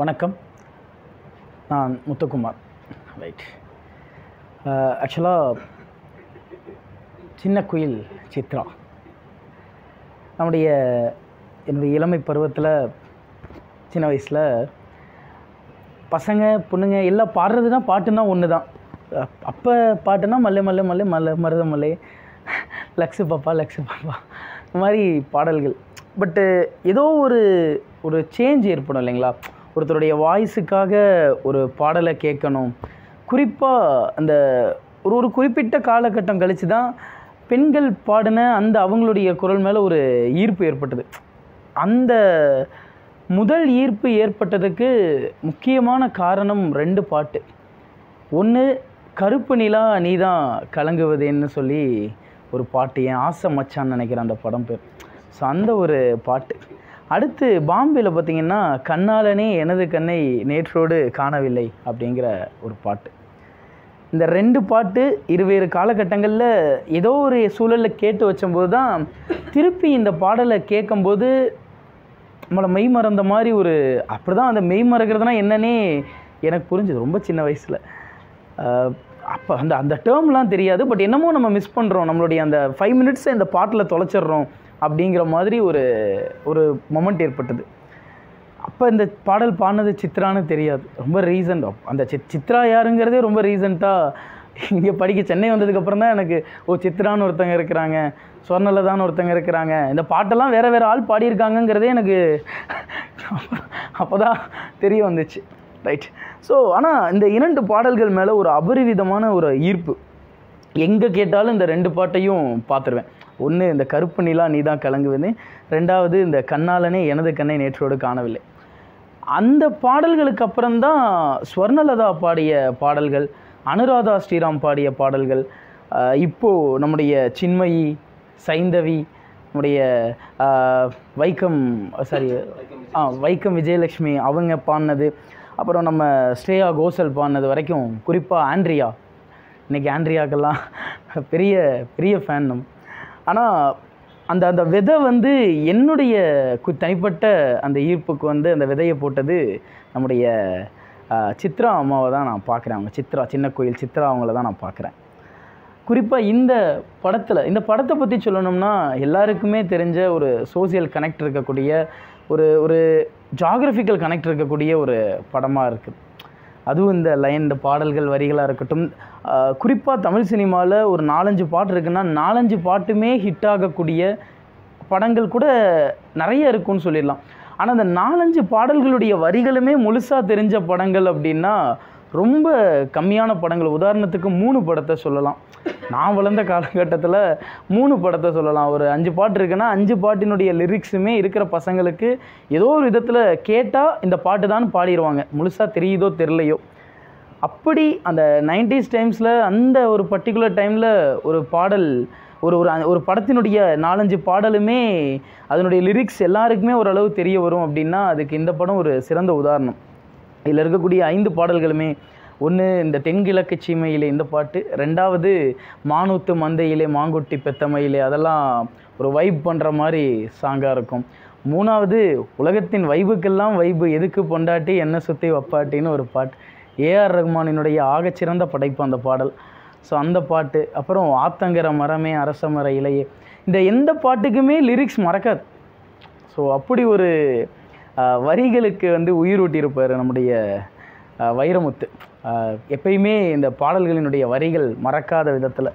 வணக்கம் நான் முத்துக்குமார் ரைட் ஆக்சுவலாக சின்ன குயில் சித்ரா நம்முடைய என்னுடைய இளமை பருவத்தில் சின்ன வயசில் பசங்க பொண்ணுங்க எல்லாம் பாடுறதுனா பாட்டுனா ஒன்று தான் அப்போ பாட்டுனா மல்லே மல்லே மல்லே மல்ல மருத மல்லே லக்ஸு பாப்பா லக்ஸு பாப்பா இந்த மாதிரி பாடல்கள் பட்டு ஏதோ ஒரு ஒரு சேஞ்ச் ஏற்படும் இல்லைங்களா ஒருத்தருடைய வாய்ஸுக்காக ஒரு பாடலை கேட்கணும் குறிப்பாக அந்த ஒரு ஒரு குறிப்பிட்ட காலகட்டம் கழித்து தான் பெண்கள் பாடின அந்த அவங்களுடைய குரல் மேலே ஒரு ஈர்ப்பு ஏற்பட்டது அந்த முதல் ஈர்ப்பு ஏற்பட்டதுக்கு முக்கியமான காரணம் ரெண்டு பாட்டு ஒன்று கருப்பு நிலா நீதான் கலங்குவதேன்னு சொல்லி ஒரு பாட்டு என் ஆசை மச்சான்னு நினைக்கிறேன் அந்த படம் பேர் ஸோ அந்த ஒரு பாட்டு அடுத்து பாம்பேயில் பார்த்தீங்கன்னா கண்ணாலனே எனது கண்ணை நேற்றோடு காணவில்லை அப்படிங்கிற ஒரு பாட்டு இந்த ரெண்டு பாட்டு இருவேறு காலகட்டங்களில் ஏதோ ஒரு சூழலில் கேட்டு வச்சம்போது தான் திருப்பி இந்த பாடலை கேட்கும்போது நம்மளை மெய் மறந்த மாதிரி ஒரு அப்படி தான் அந்த மெய் மறக்கிறதுனா என்னன்னே எனக்கு புரிஞ்சுது ரொம்ப சின்ன வயசில் அப்போ அந்த அந்த டேர்ம்லாம் தெரியாது பட் என்னமோ நம்ம மிஸ் பண்ணுறோம் நம்மளுடைய அந்த ஃபைவ் மினிட்ஸை இந்த பாட்டில் தொலைச்சிட்றோம் அப்படிங்கிற மாதிரி ஒரு ஒரு மொமெண்ட் ஏற்பட்டது அப்போ இந்த பாடல் பாடினது சித்ரான்னு தெரியாது ரொம்ப ரீசன்ட் அந்த சித் சித்ரா யாருங்கிறதே ரொம்ப ரீசெண்டாக இங்கே படிக்க சென்னை வந்ததுக்கப்புறம் தான் எனக்கு ஓ சித்ரான்னு ஒருத்தங்க இருக்கிறாங்க சொர்ணலதான்னு ஒருத்தங்க இருக்கிறாங்க இந்த பாட்டெல்லாம் வேறு வேறு ஆள் பாடியிருக்காங்கங்கிறதே எனக்கு அப்போ தான் தெரிய வந்துச்சு ரைட் ஸோ ஆனால் இந்த இரண்டு பாடல்கள் மேலே ஒரு அபரிவிதமான ஒரு ஈர்ப்பு எங்கே கேட்டாலும் இந்த ரெண்டு பாட்டையும் பார்த்துருவேன் ஒன்று இந்த கருப்பு நிலா நீ தான் கலங்குவது ரெண்டாவது இந்த கண்ணாலனே எனது கண்ணை நேற்றோடு காணவில்லை அந்த பாடல்களுக்கு அப்புறம்தான் ஸ்வர்ணலதா பாடிய பாடல்கள் அனுராதா ஸ்ரீராம் பாடிய பாடல்கள் அஹ் இப்போது நம்முடைய சின்மயி சைந்தவி நம்முடைய அஹ், வைக்கம் சாரி ஆ வைக்கம் விஜயலட்சுமி அவங்க பாடினது அப்புறம் நம்ம ஸ்ரேயா கோசல் பாடினது வரைக்கும் குறிப்பாக ஆண்ட்ரியா இன்றைக்கி ஆண்ட்ரியாக்கெல்லாம் பெரிய பெரிய ஃபேன் நம்ம ஆனால் அந்த அந்த விதை வந்து என்னுடைய கு தனிப்பட்ட அந்த ஈர்ப்புக்கு வந்து அந்த விதையை போட்டது நம்முடைய ஆஹ், சித்ரா அம்மாவை தான் நான் பார்க்குறேன் அவங்க சித்ரா சின்ன கோயில் சித்ரா அவங்கள தான் நான் பார்க்குறேன் குறிப்பாக இந்த படத்தில் இந்த படத்தை பற்றி சொல்லணும்னா எல்லாருக்குமே தெரிஞ்ச ஒரு சோசியல் கனெக்ட் இருக்கக்கூடிய ஒரு ஒரு ஜாகிரபிக்கல் கனெக்ட் இருக்கக்கூடிய ஒரு படமாக இருக்குது அதுவும் இந்த லைன் இந்த பாடல்கள் வரிகளாக இருக்கட்டும் குறிப்பாக தமிழ் சினிமாவில் ஒரு நாலஞ்சு பாட்டு இருக்குன்னா நாலஞ்சு பாட்டுமே ஹிட் ஆகக்கூடிய படங்கள் கூட நிறைய இருக்கும்னு சொல்லிடலாம் ஆனால் அந்த நாலஞ்சு பாடல்களுடைய வரிகளுமே முழுசாக தெரிஞ்ச படங்கள் அப்படின்னா ரொம்ப கம்மியான படங்கள் உதாரணத்துக்கு மூணு படத்தை சொல்லலாம் நான் வளர்ந்த காலகட்டத்தில் மூணு படத்தை சொல்லலாம் ஒரு அஞ்சு பாட்டு இருக்குன்னா அஞ்சு பாட்டினுடைய லிரிக்ஸுமே இருக்கிற பசங்களுக்கு ஏதோ ஒரு விதத்தில் கேட்டால் இந்த பாட்டு தான் பாடிடுவாங்க முழுசாக தெரியுதோ தெரிலையோ அப்படி அந்த நைன்டிஸ் டைம்ஸில் அந்த ஒரு பர்டிகுலர் டைமில் ஒரு பாடல் ஒரு ஒரு ஒரு படத்தினுடைய நாலஞ்சு பாடலுமே அதனுடைய லிரிக்ஸ் எல்லாருக்குமே ஓரளவு தெரிய வரும் அப்படின்னா அதுக்கு இந்த படம் ஒரு சிறந்த உதாரணம் இதில் இருக்கக்கூடிய ஐந்து பாடல்களுமே ஒன்று இந்த தென்கிழக்கு சீமையிலே இந்த பாட்டு ரெண்டாவது மானூத்து மந்தையிலே மாங்குட்டி பெத்தமையிலே அதெல்லாம் ஒரு வைப் பண்ணுற மாதிரி சாங்காக இருக்கும் மூணாவது உலகத்தின் வைபுக்கெல்லாம் வைபு எதுக்கு பொண்டாட்டி என்ன சுற்றி வப்பாட்டின்னு ஒரு பாட்டு ஏஆர் ரஹ்மானினுடைய ஆகச்சிறந்த படைப்பு அந்த பாடல் ஸோ அந்த பாட்டு அப்புறம் ஆத்தங்கர மரமே அரச மர இலையே இந்த எந்த பாட்டுக்குமே லிரிக்ஸ் மறக்காது ஸோ அப்படி ஒரு அஹ், வரிகளுக்கு வந்து உயிரூட்டியிருப்பார் நம்முடைய அஹ், வைரமுத்து அஹ், எப்பயுமே இந்த பாடல்களினுடைய வரிகள் மறக்காத விதத்தில்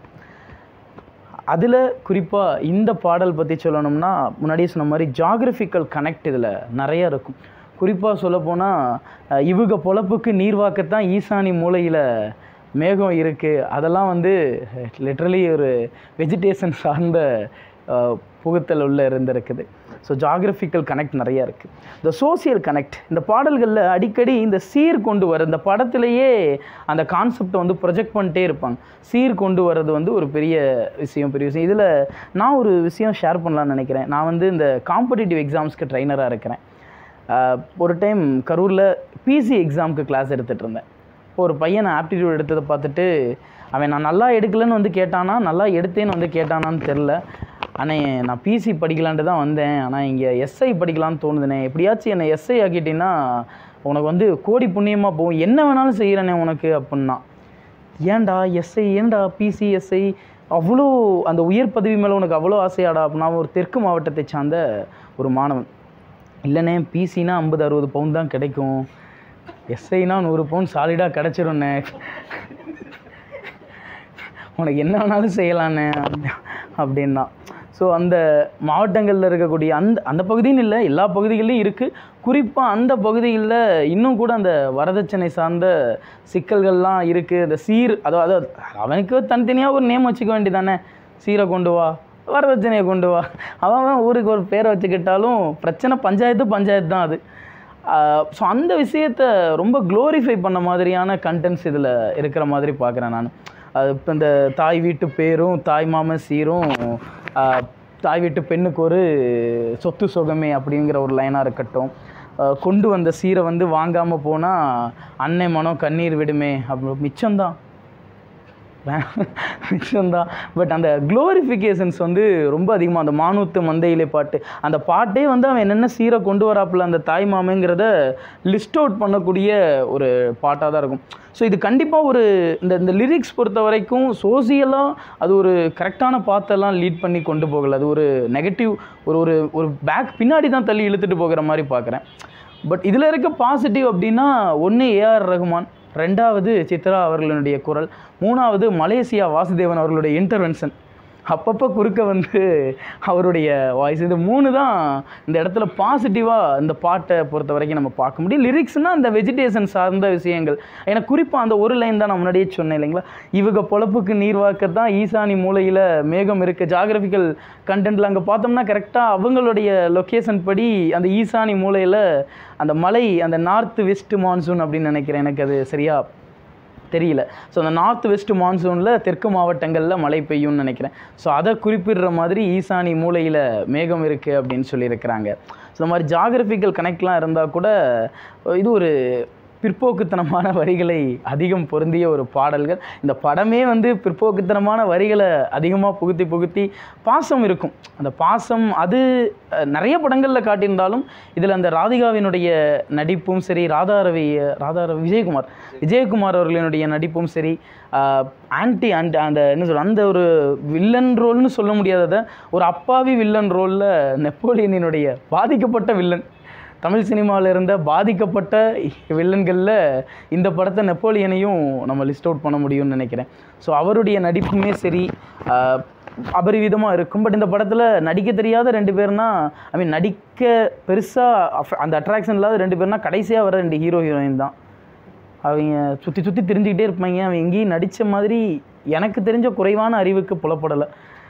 அதில் குறிப்பாக இந்த பாடல் பற்றி சொல்லணும்னா முன்னாடியே சொன்ன மாதிரி ஜாகிரபிக்கல் கனெக்ட் இதில் நிறைய இருக்கும் குறிப்பாக சொல்லப்போனால் இவுக பொழப்புக்கு நீர்வாக்கத்தான் ஈசானி மூலையில் மேகம் இருக்குது அதெல்லாம் வந்து லிட்ரலி ஒரு வெஜிடேஷன் சார்ந்த அஹ், புகுத்தல் உள்ள இருந்திருக்குது ஸோ ஜாகிரபிக்கல் கனெக்ட் நிறையா இருக்குது இந்த சோசியல் கனெக்ட் இந்த பாடல்களில் அடிக்கடி இந்த சீர் கொண்டு வர இந்த படத்திலேயே அந்த கான்செப்டை வந்து ப்ரொஜெக்ட் பண்ணிட்டே இருப்பாங்க சீர் கொண்டு வர்றது வந்து ஒரு பெரிய விஷயம் பெரிய விஷயம் இதில் நான் ஒரு விஷயம் ஷேர் பண்ணலாம்னு நினைக்கிறேன் நான் வந்து இந்த காம்படிட்டிவ் எக்ஸாம்ஸ்க்கு ட்ரைனராக இருக்கிறேன் ஆஹ் ஒரு டைம் கரூரில் பிசி எக்ஸாமுக்கு கிளாஸ் எடுத்துகிட்டு இருந்தேன் இப்போ ஒரு பையன் ஆப்டிடியூட் எடுத்ததை பார்த்துட்டு அவன் நான் நல்லா எடுக்கலைன்னு வந்து கேட்டானா நல்லா எடுத்தேன்னு வந்து கேட்டானான்னு தெரில அண்ணே நான் பிசி படிக்கலான்ட்டு தான் வந்தேன் ஆனால் இங்கே எஸ்ஐ படிக்கலான்னு தோணுதுண்ணே எப்படியாச்சும் என்னை எஸ்ஐ ஆக்கிட்டீங்கன்னா உனக்கு வந்து கோடி புண்ணியமாக போகும் என்ன வேணாலும் செய்கிறேனே உனக்கு அப்படின்னா ஏன்டா எஸ்ஐ ஏன்டா பிசி எஸ்ஐ அவ்வளோ அந்த உயர் பதவி மேலே உனக்கு அவ்வளோ ஆசையாடா அப்படின்னா ஒரு தெற்கு மாவட்டத்தை சார்ந்த ஒரு மாணவன் இல்லைண்ணே பிசினா ஐம்பது அறுபது பவுன் தான் கிடைக்கும் எஸ்ஐனா நூறு பவுன் சாலிடாக கிடச்சிருண்ணே உனக்கு என்ன வேணாலும் செய்யலாண்ணே அப்படின்னா ஸோ அந்த மாவட்டங்களில் இருக்கக்கூடிய அந்த அந்த பகுதின்னு இல்லை எல்லா பகுதிகளிலும் இருக்குது குறிப்பாக அந்த பகுதிகளில் இன்னும் கூட அந்த வரதட்சணை சார்ந்த சிக்கல்கள்லாம் இருக்குது அந்த சீர் அதாவது அவனுக்கு தனித்தனியாக ஒரு நேம் வச்சுக்க வேண்டியதானே சீரை கொண்டு வா வரதட்சணையை கொண்டு வா அவன் அவன் ஊருக்கு ஒரு பேரை வச்சுக்கிட்டாலும் பிரச்சனை பஞ்சாயத்து பஞ்சாயத்து தான் அது ஸோ அந்த விஷயத்தை ரொம்ப க்ளோரிஃபை பண்ண மாதிரியான கண்டென்ட்ஸ் இதில் இருக்கிற மாதிரி பார்க்குறேன் நான் அது இப்போ இந்த தாய் வீட்டு பேரும் தாய் மாமன் சீரும் ஆஹ், தாய் வீட்டு பெண்ணுக்கு ஒரு சொத்து சுகமே அப்படிங்கிற ஒரு லைனாக இருக்கட்டும் ஆஹ், கொண்டு வந்த சீரை வந்து வாங்காமல் போனால் அன்னை மனம் கண்ணீர் விடுமே அப்படி மிச்சம்தான் மிச்சம்தான் பட் அந்த க்ளோரிஃபிகேஷன்ஸ் வந்து ரொம்ப அதிகமாக அந்த மானூத்து மந்தையிலே பாட்டு அந்த பாட்டே வந்து அவன் என்னென்ன சீரை கொண்டு வராப்புல அந்த தாய் மாமங்கிறத லிஸ்ட் அவுட் பண்ணக்கூடிய ஒரு பாட்டாக தான் இருக்கும் ஸோ இது கண்டிப்பாக ஒரு இந்த இந்த லிரிக்ஸ் பொறுத்த வரைக்கும் சோசியலாக அது ஒரு கரெக்டான பாத்தெல்லாம் லீட் பண்ணி கொண்டு போகல அது ஒரு நெகட்டிவ் ஒரு ஒரு ஒரு பேக் பின்னாடி தான் தள்ளி இழுத்துட்டு போகிற மாதிரி பார்க்குறேன் பட் இதில் இருக்க பாசிட்டிவ் அப்படின்னா ஒன்று ஏஆர் ரகுமான் ரெண்டாவது சித்ரா அவர்களுடைய குரல் மூணாவது மலேசியா வாசுதேவன் அவர்களுடைய இன்டர்வென்ஷன் அப்பப்போ குறுக்க வந்து அவருடைய வாய்ஸ் இது மூணு தான் இந்த இடத்துல பாசிட்டிவாக இந்த பாட்டை பொறுத்த வரைக்கும் நம்ம பார்க்க முடியும் லிரிக்ஸ்னால் அந்த வெஜிடேஷன் சார்ந்த விஷயங்கள் எனக்கு குறிப்பாக அந்த ஒரு லைன் தான் நான் முன்னாடியே சொன்னேன் இல்லைங்களா இவங்க பொழப்புக்கு நீர் வாக்க தான் ஈசானி மூலையில் மேகம் இருக்குது ஜாகிரபிக்கல் கண்டென்ட்டில் அங்கே பார்த்தோம்னா கரெக்டாக அவங்களுடைய லொக்கேஷன் படி அந்த ஈசானி மூலையில் அந்த மலை அந்த நார்த் வெஸ்ட் மான்சூன் அப்படின்னு நினைக்கிறேன் எனக்கு அது சரியாக தெரியல ஸோ அந்த நார்த் வெஸ்ட் மான்சூனில் தெற்கு மாவட்டங்களில் மழை பெய்யும்னு நினைக்கிறேன் ஸோ அதை குறிப்பிடுற மாதிரி ஈசானி மூலையில் மேகம் இருக்குது அப்படின்னு சொல்லியிருக்கிறாங்க ஸோ இந்த மாதிரி ஜாகிரபிக்கல் கனெக்ட்லாம் இருந்தால் கூட இது ஒரு பிற்போக்குத்தனமான வரிகளை அதிகம் பொருந்திய ஒரு பாடல்கள் இந்த படமே வந்து பிற்போக்குத்தனமான வரிகளை அதிகமாக புகுத்தி புகுத்தி பாசம் இருக்கும் அந்த பாசம் அது அஹ், நிறைய படங்களில் காட்டியிருந்தாலும் இதில் அந்த ராதிகாவினுடைய நடிப்பும் சரி ராதாரவி ராதாரவி விஜயகுமார் விஜயகுமார் அவர்களினுடைய நடிப்பும் சரி ஆன்டி ஆன்டி அந்த என்ன சொல்ற அந்த ஒரு வில்லன் ரோல்னு சொல்ல முடியாததை ஒரு அப்பாவி வில்லன் ரோலில் நெப்போலியனினுடைய பாதிக்கப்பட்ட வில்லன் தமிழ் சினிமாவில் இருந்த பாதிக்கப்பட்ட வில்லன்களில் இந்த படத்தை நெப்போலியனையும் நம்ம லிஸ்ட் அவுட் பண்ண முடியும்னு நினைக்கிறேன் ஸோ அவருடைய நடிப்புமே சரி ஆஹ், அபரிவிதமாக இருக்கும் பட் இந்த படத்தில் நடிக்க தெரியாத ரெண்டு பேர்னா ஐ மீன் நடிக்க பெருசாக அந்த அட்ராக்ஷன் இல்லாத ரெண்டு பேர்னா கடைசியாக வர ரெண்டு ஹீரோ ஹீரோயின் தான் அவங்க சுற்றி சுற்றி தெரிஞ்சுக்கிட்டே இருப்பாங்க அவன் எங்கேயும் நடித்த மாதிரி எனக்கு தெரிஞ்ச குறைவான அறிவுக்கு புலப்படலை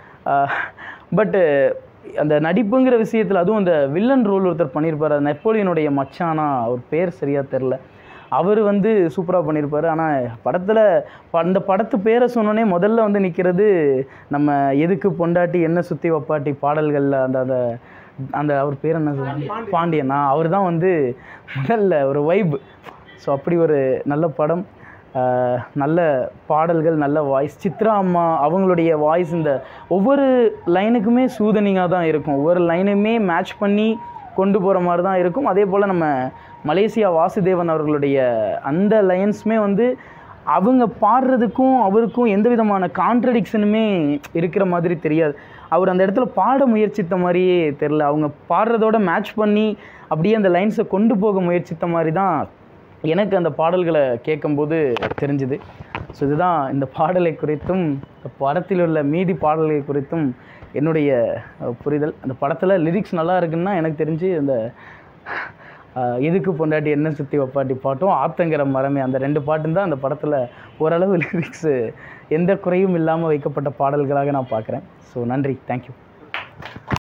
பட்டு அந்த நடிப்புங்கிற விஷயத்தில் அதுவும் அந்த வில்லன் ரோல் ஒருத்தர் பண்ணியிருப்பார் அது நெப்போலியனுடைய மச்சானா அவர் பேர் சரியாக தெரில அவர் வந்து சூப்பராக பண்ணியிருப்பார் ஆனால் படத்தில் அந்த படத்து பேரை சொன்னோன்னே முதல்ல வந்து நிற்கிறது நம்ம எதுக்கு பொண்டாட்டி என்ன சுற்றி வப்பாட்டி பாடல்களில் அந்த அந்த அந்த அவர் பேர் என்ன சொல்லுவாங்க பாண்டியனா அவர் தான் வந்து முதல்ல ஒரு வைப் ஸோ அப்படி ஒரு நல்ல படம் ஆஹ் நல்ல பாடல்கள் நல்ல வாய்ஸ் சித்ரா அம்மா அவங்களுடைய வாய்ஸ் இந்த ஒவ்வொரு லைனுக்குமே சூதனிங்காக தான் இருக்கும் ஒவ்வொரு லைனுமே மேட்ச் பண்ணி கொண்டு போகிற மாதிரி தான் இருக்கும் அதே போல் நம்ம மலேசியா வாசுதேவன் அவர்களுடைய அந்த லைன்ஸுமே வந்து அவங்க பாடுறதுக்கும் அவருக்கும் எந்த விதமான கான்ட்ரடிக்ஷனுமே இருக்கிற மாதிரி தெரியாது அவர் அந்த இடத்துல பாட முயற்சித்த மாதிரியே தெரில அவங்க பாடுறதோட மேட்ச் பண்ணி அப்படியே அந்த லைன்ஸை கொண்டு போக முயற்சித்த மாதிரி தான் எனக்கு அந்த பாடல்களை கேட்கும்போது தெரிஞ்சுது ஸோ இதுதான் இந்த பாடலை குறித்தும் இந்த படத்தில் உள்ள மீதி பாடல்கள் குறித்தும் என்னுடைய அஹ், புரிதல் அந்த படத்தில் லிரிக்ஸ் நல்லா இருக்குன்னா எனக்கு தெரிஞ்சு அந்த அஹ், எதுக்கு பொண்டாட்டி என்ன சுற்றி வப்பாட்டி பாட்டும் ஆத்தங்கிற மரமே அந்த ரெண்டு பாட்டும் தான் அந்த படத்தில் ஓரளவு லிரிக்ஸு எந்த குறையும் இல்லாமல் வைக்கப்பட்ட பாடல்களாக நான் பார்க்குறேன் ஸோ நன்றி தேங்க்யூ